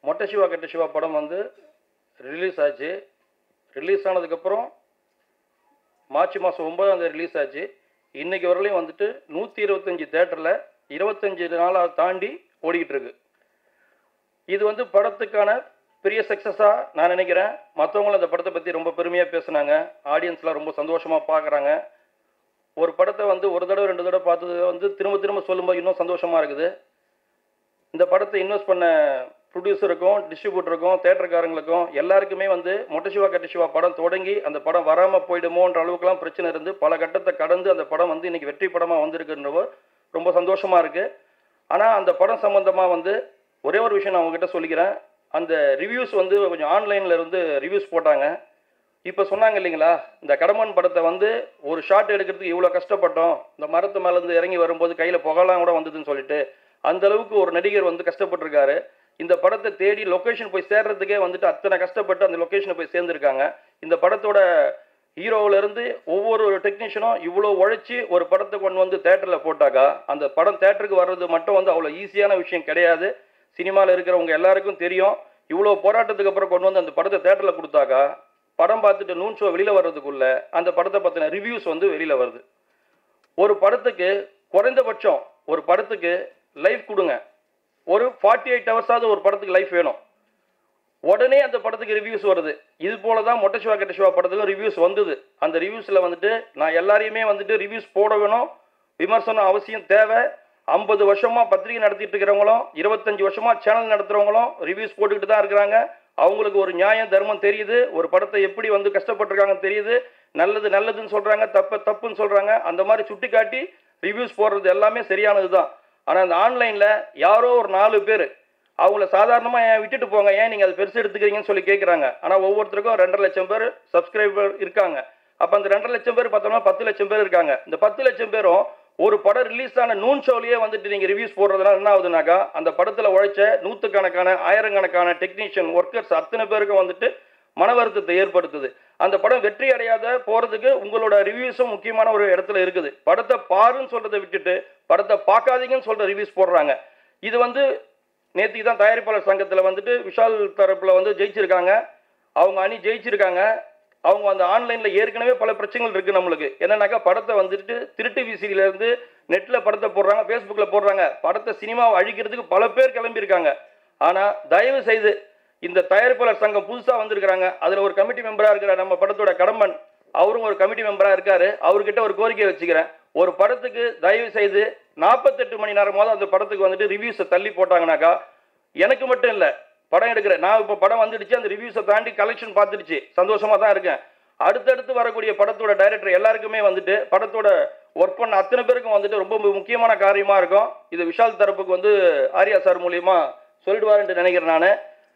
மொட்டை சிவா கெட்ட சிவா படம் வந்து ரிலீஸ் ஆச்சு ரிலீஸ் ஆனதுக்கப்புறம் மார்ச் மாதம் ஒன்பதாம் தேதி ரிலீஸ் ஆச்சு இன்னைக்கு வரலையும் வந்துட்டு நூற்றி இருபத்தஞ்சி தேட்டரில் இருபத்தஞ்சி நாளாக தாண்டி ஓடிக்கிட்டு இருக்கு இது வந்து படத்துக்கான பெரிய சக்ஸஸாக நான் நினைக்கிறேன் மற்றவங்களும் அந்த படத்தை பற்றி ரொம்ப பெருமையாக பேசுனாங்க ஆடியன்ஸ்லாம் ரொம்ப சந்தோஷமாக பார்க்குறாங்க ஒரு படத்தை வந்து ஒரு தடவை ரெண்டு தடவை பார்த்தது வந்து திரும்ப திரும்ப சொல்லும்போது இன்னும் சந்தோஷமாக இருக்குது இந்த படத்தை இன்வெஸ்ட் பண்ண ப்ரொடியூசருக்கும் டிஸ்ட்ரிபியூட்டருக்கும் தேட்டருக்காரங்களுக்கும் எல்லாருக்குமே வந்து மொட்டை சிவா கட்ட சிவா படம் தொடங்கி அந்த படம் வராமல் போயிடுமோன்ற அளவுக்குலாம் பிரச்சனை இருந்து பல கட்டத்தை கடந்து அந்த படம் வந்து இன்னைக்கு வெற்றி படமாக வந்திருக்குன்றவோ ரொம்ப சந்தோஷமாக இருக்குது ஆனால் அந்த படம் சம்மந்தமாக வந்து ஒரே ஒரு விஷயம் நான் உங்ககிட்ட சொல்லிக்கிறேன் அந்த ரிவ்யூஸ் வந்து கொஞ்சம் ஆன்லைனில் இருந்து ரிவ்யூஸ் போட்டாங்க இப்போ சொன்னாங்க இல்லைங்களா இந்த கடமன் படத்தை வந்து ஒரு ஷாட் எடுக்கிறதுக்கு இவ்வளோ கஷ்டப்பட்டோம் இந்த மரத்து மேலேருந்து இறங்கி வரும்போது கையில் புகழலாம் கூட வந்ததுன்னு சொல்லிட்டு அந்த அளவுக்கு ஒரு நடிகர் வந்து கஷ்டப்பட்டிருக்காரு இந்த படத்தை தேடி லொக்கேஷன் போய் சேர்றதுக்கே வந்துட்டு அத்தனை கஷ்டப்பட்டு அந்த லொக்கேஷனை போய் சேர்ந்துருக்காங்க இந்த படத்தோட ஹீரோவுல இருந்து ஒவ்வொரு டெக்னீஷியனும் இவ்வளோ உழைச்சி ஒரு படத்தை கொண்டு வந்து தேட்டரில் போட்டாக்கா அந்த படம் தேட்டருக்கு வர்றது மட்டும் வந்து அவ்வளோ ஈஸியான விஷயம் கிடையாது சினிமாவில் இருக்கிறவங்க எல்லாருக்கும் தெரியும் இவ்வளோ போராட்டத்துக்கு அப்புறம் கொண்டு வந்து அந்த படத்தை தேட்டரில் கொடுத்தாக்கா படம் பார்த்துட்டு நூன் ஷோ வெளியில் வர்றதுக்குள்ள அந்த படத்தை பற்றின ரிவ்யூஸ் வந்து வெளியில் வருது ஒரு படத்துக்கு குறைந்தபட்சம் ஒரு படத்துக்கு லைஃப் கொடுங்க ஒரு ஃபார்ட்டி எயிட் ஹவர்ஸாவது ஒரு படத்துக்கு லைஃப் வேணும் உடனே அந்த படத்துக்கு ரிவ்யூஸ் வருது இது போல தான் மொட்டை சிவா கெட்ட சிவா படத்துக்கும் ரிவ்யூஸ் வந்தது அந்த ரிவ்யூஸில் வந்துட்டு நான் எல்லாரையுமே வந்துட்டு ரிவ்யூஸ் போட வேணும் விமர்சனம் அவசியம் தேவை ஐம்பது வருஷமா பத்திரிகை நடத்திட்டு இருக்கிறவங்களும் இருபத்தஞ்சு வருஷமா சேனல் நடத்துறவங்களும் ரிவ்யூஸ் போட்டுக்கிட்டு தான் இருக்கிறாங்க அவங்களுக்கு ஒரு நியாயம் தர்மம் தெரியுது ஒரு படத்தை எப்படி வந்து கஷ்டப்பட்டிருக்காங்கன்னு தெரியுது நல்லது நல்லதுன்னு சொல்றாங்க தப்பு தப்புன்னு சொல்றாங்க அந்த மாதிரி சுட்டி காட்டி ரிவ்யூஸ் போடுறது எல்லாமே சரியானது தான் ஆனால் அந்த ஆன்லைனில் யாரோ ஒரு நாலு பேர் அவங்கள சாதாரணமாக ஏன் விட்டுட்டு போங்க ஏன் நீங்கள் அதை பெருசு எடுத்துக்கிறீங்கன்னு சொல்லி கேட்குறாங்க ஆனால் ஒவ்வொருத்தருக்கும் ரெண்டரை லட்சம் பேர் சப்ஸ்கிரைபர் இருக்காங்க அப்போ அந்த ரெண்டரை லட்சம் பேர் பார்த்தோம்னா பத்து லட்சம் பேர் இருக்காங்க இந்த பத்து லட்சம் பேரும் ஒரு படம் ரிலீஸ் ஆன நூன் ஷோலயே வந்துட்டு நீங்கள் ரிவ்யூஸ் போடுறதுனால என்ன ஆகுதுனாக்கா அந்த படத்தில் உழைச்ச நூற்றுக்கணக்கான ஆயிரக்கணக்கான டெக்னீஷியன் ஒர்க்கர்ஸ் அத்தனை பேருக்கும் வந்துட்டு மன வருத்தத்தை ஏற்படுத்துது அந்த படம் வெற்றி அடையாத போகிறதுக்கு உங்களோட ரிவ்யூஸும் முக்கியமான ஒரு இடத்துல இருக்குது படத்தை பாருன்னு சொல்கிறத விட்டுட்டு படத்தை பார்க்காதீங்கன்னு சொல்கிற ரிவ்யூஸ் போடுறாங்க இது வந்து நேற்றுக்கு தான் தயாரிப்பாளர் சங்கத்தில் வந்துட்டு விஷால் தரப்பில் வந்து ஜெயிச்சிருக்காங்க அவங்க அணி ஜெயிச்சிருக்காங்க அவங்க அந்த ஆன்லைனில் ஏற்கனவே பல பிரச்சனைகள் இருக்குது நம்மளுக்கு என்னன்னாக்கா படத்தை வந்துட்டு திருட்டு விசிறியிலேருந்து நெட்டில் படத்தை போடுறாங்க ஃபேஸ்புக்கில் போடுறாங்க படத்தை சினிமாவை அழிக்கிறதுக்கு பல பேர் கிளம்பியிருக்காங்க ஆனால் தயவு செய்து இந்த தயாரிப்பாளர் சங்கம் புதுசாக வந்திருக்கிறாங்க அதில் ஒரு கமிட்டி மெம்பராக இருக்கிற நம்ம படத்தோட கடம்பன் அவரும் ஒரு கமிட்டி மெம்பராக இருக்காரு அவர்கிட்ட ஒரு கோரிக்கை வச்சுக்கிறேன் ஒரு படத்துக்கு தயவு செய்து நாற்பத்தெட்டு மணி நேரமாவது அந்த படத்துக்கு வந்துட்டு ரிவ்யூஸை தள்ளி போட்டாங்கனாக்கா எனக்கு மட்டும் இல்லை படம் எடுக்கிறேன் நான் இப்போ படம் வந்துடுச்சு அந்த ரிவ்யூஸை தாண்டி கலெக்ஷன் பார்த்துடுச்சு சந்தோஷமாக தான் இருக்கேன் அடுத்தடுத்து வரக்கூடிய படத்தோட டைரக்டர் எல்லாருக்குமே வந்துட்டு படத்தோட ஒர்க் பண்ண அத்தனை பேருக்கும் வந்துட்டு ரொம்ப முக்கியமான காரியமாக இருக்கும் இது விஷால் தரப்புக்கு வந்து ஆர்யா சார் மூலியமா சொல்லிடுவாருன்ட்டு நினைக்கிறேன் நான்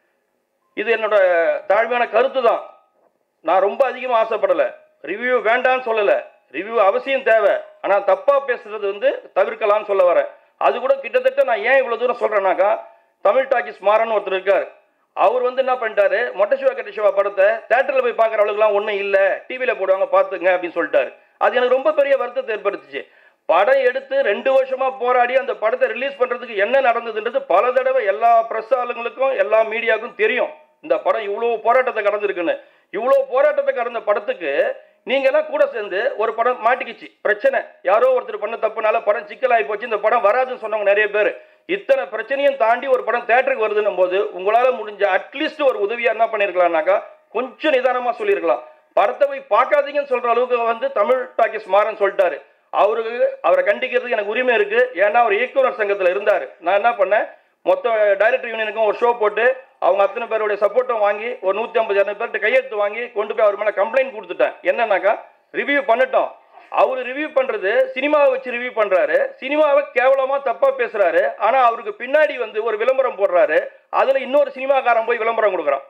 இது என்னோட தாழ்மையான கருத்து தான் நான் ரொம்ப அதிகமாக ஆசைப்படலை ரிவ்யூ வேண்டான்னு சொல்லலை ரிவ்யூ அவசியம் தேவை ஆனால் தப்பாக பேசுறது வந்து தவிர்க்கலாம்னு சொல்ல வரேன் அது கூட கிட்டத்தட்ட நான் ஏன் இவ்வளோ தூரம் சொல்கிறேன்னாக்கா தமிழ் டாக்கிஸ் மாறன் ஒருத்தர் இருக்கார் அவர் வந்து என்ன பண்ணிட்டாரு மொட்டை சிவா கட்ட சிவா படத்தை தேட்டரில் போய் பார்க்குற அளவுக்குலாம் ஒன்றும் இல்லை டிவியில் போடுவாங்க பார்த்துங்க அப்படின்னு சொல்லிட்டாரு அது எனக்கு ரொம்ப பெரிய வருத்தத்தை ஏற்படுத்துச்சு படம் எடுத்து ரெண்டு வருஷமா போராடி அந்த படத்தை ரிலீஸ் பண்றதுக்கு என்ன நடந்ததுன்றது பல தடவை எல்லா பிரஸ் ஆளுங்களுக்கும் எல்லா மீடியாவுக்கும் தெரியும் இந்த படம் இவ்வளோ போராட்டத்தை கடந்திருக்குன்னு இவ்வளோ போராட்டத்தை கடந்த படத்துக்கு நீங்க எல்லாம் கூட சேர்ந்து ஒரு படம் மாட்டிக்கிச்சு பிரச்சனை யாரோ ஒருத்தர் பண்ண தப்புனால படம் சிக்கலாகி போச்சு இந்த படம் வராதுன்னு சொன்னவங்க நிறைய பேர் இத்தனை பிரச்சனையும் தாண்டி ஒரு படம் தேட்டருக்கு வருதுன்னும் போது உங்களால முடிஞ்ச அட்லீஸ்ட் ஒரு உதவியா என்ன பண்ணிருக்கலாம்னாக்கா கொஞ்சம் நிதானமா சொல்லியிருக்கலாம் படத்தை போய் பார்க்காதீங்கன்னு சொல்ற அளவுக்கு வந்து தமிழ் டாக்கிஸ் மாறன் சொல்லிட்டாரு அவருக்கு அவரை கண்டிக்கிறதுக்கு எனக்கு உரிமை இருக்கு ஏன்னா அவர் இயக்குனர் சங்கத்தில் இருந்தார் நான் என்ன பண்ணேன் மொத்த டைரக்டர் யூனியனுக்கும் ஒரு ஷோ போட்டு அவங்க அத்தனை பேருடைய சப்போர்ட்டும் வாங்கி ஒரு நூற்றி ஐம்பது இரநூறு பேர்கிட்ட கையெழுத்து வாங்கி கொண்டு போய் அவர் மேலே கம்ப்ளைண்ட் கொடுத்துட்டேன் என்னன்னாக்கா ரிவ்யூ பண்ணட்டும் அவர் ரிவ்யூ பண்றது சினிமாவை வச்சு ரிவ்யூ பண்றாரு சினிமாவை கேவலமா தப்பா பேசுறாரு ஆனா அவருக்கு பின்னாடி வந்து ஒரு விளம்பரம் போடுறாரு அதுல இன்னொரு சினிமாக்காரன் போய் விளம்பரம் கொடுக்குறான்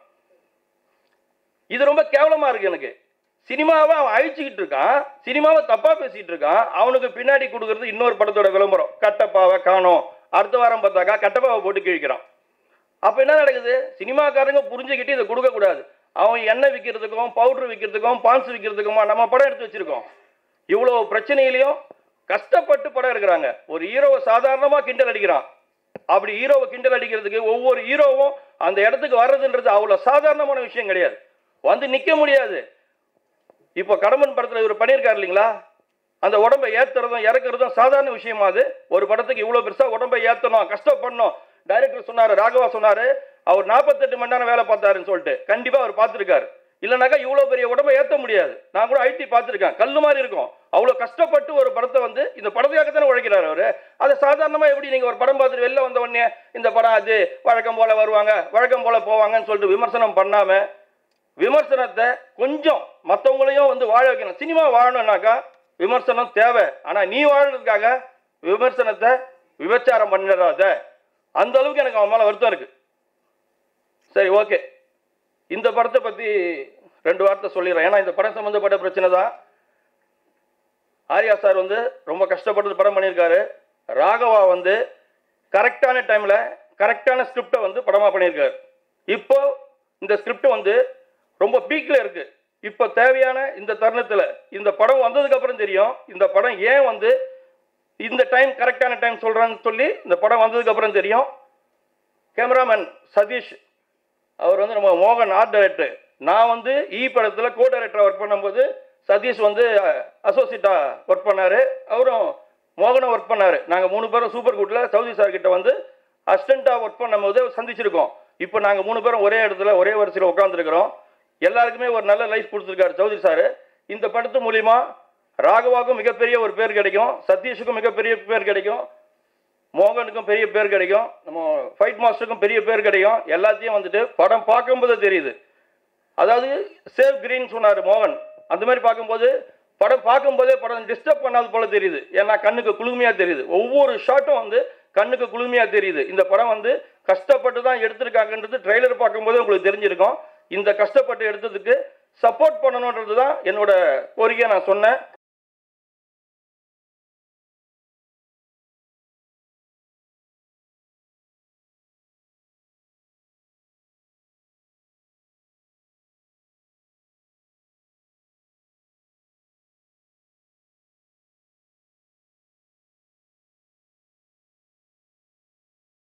இது ரொம்ப கேவலமா இருக்கு எனக்கு சினிமாவை அவன் அழிச்சுக்கிட்டு இருக்கான் சினிமாவை தப்பா பேசிட்டு இருக்கான் அவனுக்கு பின்னாடி கொடுக்கறது இன்னொரு படத்தோட விளம்பரம் கட்டப்பாவை காணோம் அடுத்த வாரம் பார்த்தாக்கா கட்டப்பாவை போட்டு கிழிக்கிறான் அப்ப என்ன நடக்குது சினிமாக்காரங்க புரிஞ்சுக்கிட்டு இதை கொடுக்க கூடாது அவன் எண்ணெய் விற்கிறதுக்கும் பவுடர் விற்கிறதுக்கும் பான்ஸ் விற்கிறதுக்குமா நம்ம படம் எடுத்து வச்சிருக்கோம் இவ்வளோ பிரச்சனையிலையும் கஷ்டப்பட்டு படம் எடுக்கிறாங்க ஒரு ஹீரோவை சாதாரணமாக கிண்டல் அடிக்கிறான் அப்படி ஹீரோவை கிண்டல் அடிக்கிறதுக்கு ஒவ்வொரு ஹீரோவும் அந்த இடத்துக்கு வர்றதுன்றது அவ்வளோ சாதாரணமான விஷயம் கிடையாது வந்து நிற்க முடியாது இப்போ கடம்பன் படத்தில் இவர் பண்ணியிருக்காரு இல்லைங்களா அந்த உடம்பை ஏத்துறதும் இறக்குறதும் சாதாரண விஷயமா அது ஒரு படத்துக்கு இவ்வளோ பெருசாக உடம்பை ஏற்றணும் கஷ்டப்படணும் டைரக்டர் சொன்னார் ராகவா சொன்னார் அவர் நாற்பத்தெட்டு மணி நேரம் வேலை பார்த்தாருன்னு சொல்லிட்டு கண்டிப்பாக அவர் பார்த்துருக்காரு இல்லைனாக்கா இவ்வளோ பெரிய உடம்பை ஏற்ற முடியாது நான் கூட ஐடி பார்த்துருக்கேன் கல் மாதிரி இருக்கும் அவ்வளோ கஷ்டப்பட்டு ஒரு படத்தை வந்து இந்த படத்துக்காக தானே உழைக்கிறார் அவர் அதை சாதாரணமாக எப்படி நீங்கள் ஒரு படம் பார்த்துட்டு வெளில வந்த உடனே இந்த படம் அது வழக்கம் போல் வருவாங்க வழக்கம் போல் போவாங்கன்னு சொல்லிட்டு விமர்சனம் பண்ணாமல் விமர்சனத்தை கொஞ்சம் மற்றவங்களையும் வந்து வாழ வைக்கணும் சினிமா வாழணும்னாக்கா விமர்சனம் தேவை ஆனால் நீ வாழறதுக்காக விமர்சனத்தை விபச்சாரம் பண்ணிடாத அந்த அளவுக்கு எனக்கு அவன் மேலே வருத்தம் இருக்கு சரி ஓகே இந்த படத்தை பற்றி ரெண்டு வார்த்தை சொல்லிடுறேன் ஏன்னா இந்த படம் சம்மந்தப்பட்ட பிரச்சனை தான் ஆர்யா சார் வந்து ரொம்ப கஷ்டப்பட்டு படம் பண்ணியிருக்காரு ராகவா வந்து கரெக்டான டைமில் கரெக்டான ஸ்கிரிப்டை வந்து படமாக பண்ணியிருக்காரு இப்போ இந்த ஸ்கிரிப்ட் வந்து ரொம்ப பீக்கில் இருக்கு இப்போ தேவையான இந்த தருணத்தில் இந்த படம் வந்ததுக்கு அப்புறம் தெரியும் இந்த படம் ஏன் வந்து இந்த டைம் கரெக்டான டைம் சொல்கிறான்னு சொல்லி இந்த படம் வந்ததுக்கு அப்புறம் தெரியும் கேமராமேன் சதீஷ் அவர் வந்து நம்ம மோகன் ஆர்ட் டைரக்டர் நான் வந்து இ படத்தில் கோ டைரக்டராக ஒர்க் பண்ணும்போது சதீஷ் வந்து அசோசியேட்டாக ஒர்க் பண்ணார் அவரும் மோகனும் ஒர்க் பண்ணார் நாங்கள் மூணு பேரும் சூப்பர் குட்டில் சவுதி சார் கிட்ட வந்து அசிஸ்டண்ட்டாக ஒர்க் பண்ணும்போது சந்திச்சிருக்கோம் இப்போ நாங்கள் மூணு பேரும் ஒரே இடத்துல ஒரே வரிசையில் உட்காந்துருக்கிறோம் எல்லாருக்குமே ஒரு நல்ல லைஃப் கொடுத்துருக்காரு சௌத்ரி சார் இந்த படத்து மூலிமா ராகவாவுக்கும் மிகப்பெரிய ஒரு பேர் கிடைக்கும் சதீஷுக்கும் மிகப்பெரிய பேர் கிடைக்கும் மோகனுக்கும் பெரிய பேர் கிடைக்கும் நம்ம ஃபைட் மாஸ்டருக்கும் பெரிய பேர் கிடைக்கும் எல்லாத்தையும் வந்துட்டு படம் பார்க்கும்போது தெரியுது அதாவது சேவ் கிரீன் சொன்னார் மோகன் அந்த மாதிரி பார்க்கும்போது படம் பார்க்கும்போதே படம் டிஸ்டர்ப் பண்ணாத போல தெரியுது ஏன்னா கண்ணுக்கு குளுமையாக தெரியுது ஒவ்வொரு ஷாட்டும் வந்து கண்ணுக்கு குளுமையாக தெரியுது இந்த படம் வந்து கஷ்டப்பட்டு தான் எடுத்திருக்காங்கன்றது ட்ரெய்லர் பார்க்கும்போது உங்களுக்கு தெரிஞ்சிருக்கும் இந்த கஷ்டப்பட்டு எடுத்ததுக்கு சப்போர்ட் பண்ணணுன்றது தான் என்னோட கோரிக்கையை நான் சொன்னேன்